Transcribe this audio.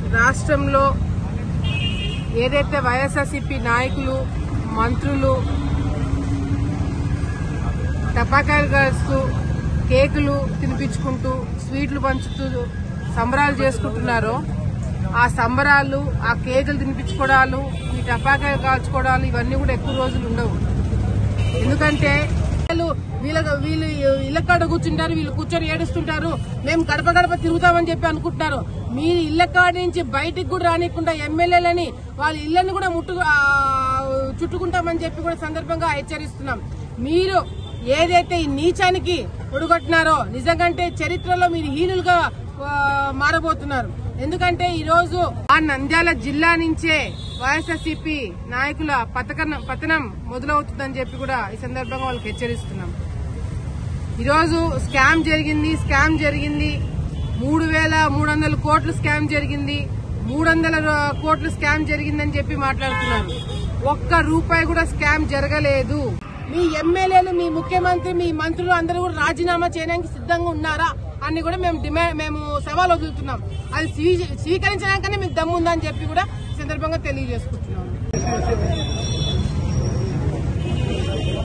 రాష్ట్రంలో ఏదైతే వైఎస్ఆర్సీపీ నాయకులు మంత్రులు టపాకాయలు కాస్తూ కేకులు తినిపించుకుంటూ స్వీట్లు పంచుతూ సంబరాలు చేసుకుంటున్నారో ఆ సంబరాలు ఆ కేకులు తినిపించుకోవడాలు ఈ టపాకాయలు కాల్చుకోవడాలు ఇవన్నీ కూడా ఎక్కువ రోజులు ఉండవు ఎందుకంటే వీళ్ళు వీళ్ళ వీళ్ళు ఇళ్ళ కాడ కూర్చుంటారు వీళ్ళు కూర్చొని ఏడుస్తుంటారు మేము గడప గడప తిరుగుతామని చెప్పి అనుకుంటున్నారు మీరు ఇళ్ళ కాడ నుంచి బయటికి కూడా రానికుండా ఎమ్మెల్యేలని వాళ్ళ ఇళ్ళని కూడా ముట్టు ఆ, చుట్టుకుంటామని చెప్పి కూడా సందర్భంగా హెచ్చరిస్తున్నాం మీరు ఏదైతే ఈ నీచానికి ఒడుగొట్టినారో నిజంగంటే చరిత్రలో మీరు హీనులుగా ఆ, మారబోతున్నారు ఎందుకంటే ఈ రోజు ఆ నంద్యాల జిల్లా నుంచే వైఎస్ఆర్సీపీ నాయకుల పతకన పతనం మొదలవుతుందని చెప్పి కూడా ఈ సందర్భంగా వాళ్ళకి హెచ్చరిస్తున్నాం ఈరోజు స్కామ్ జరిగింది స్కామ్ జరిగింది మూడు వేల మూడు వందల కోట్లు స్కామ్ జరిగింది మూడు వందల రూ- కోట్లు స్కామ్ జరిగిందని చెప్పి మాట్లాడుతున్నారు ఒక్క రూపాయి కూడా స్కామ్ జరగలేదు మీ ఎమ్మెల్యేలు మీ ముఖ్యమంత్రి మీ మంత్రులు అందరూ కూడా రాజీనామా చేయడానికి సిద్ధంగా ఉన్నారా అని కూడా మేము డిమాండ్ మేము సవాల్ వదులుతున్నాం అది స్వీ- స్వీకరించడానికనే మీకు దమ్ము ఉందని చెప్పి కూడా ఈ సందర్భంగా తెలియజేసుకుంటున్నాం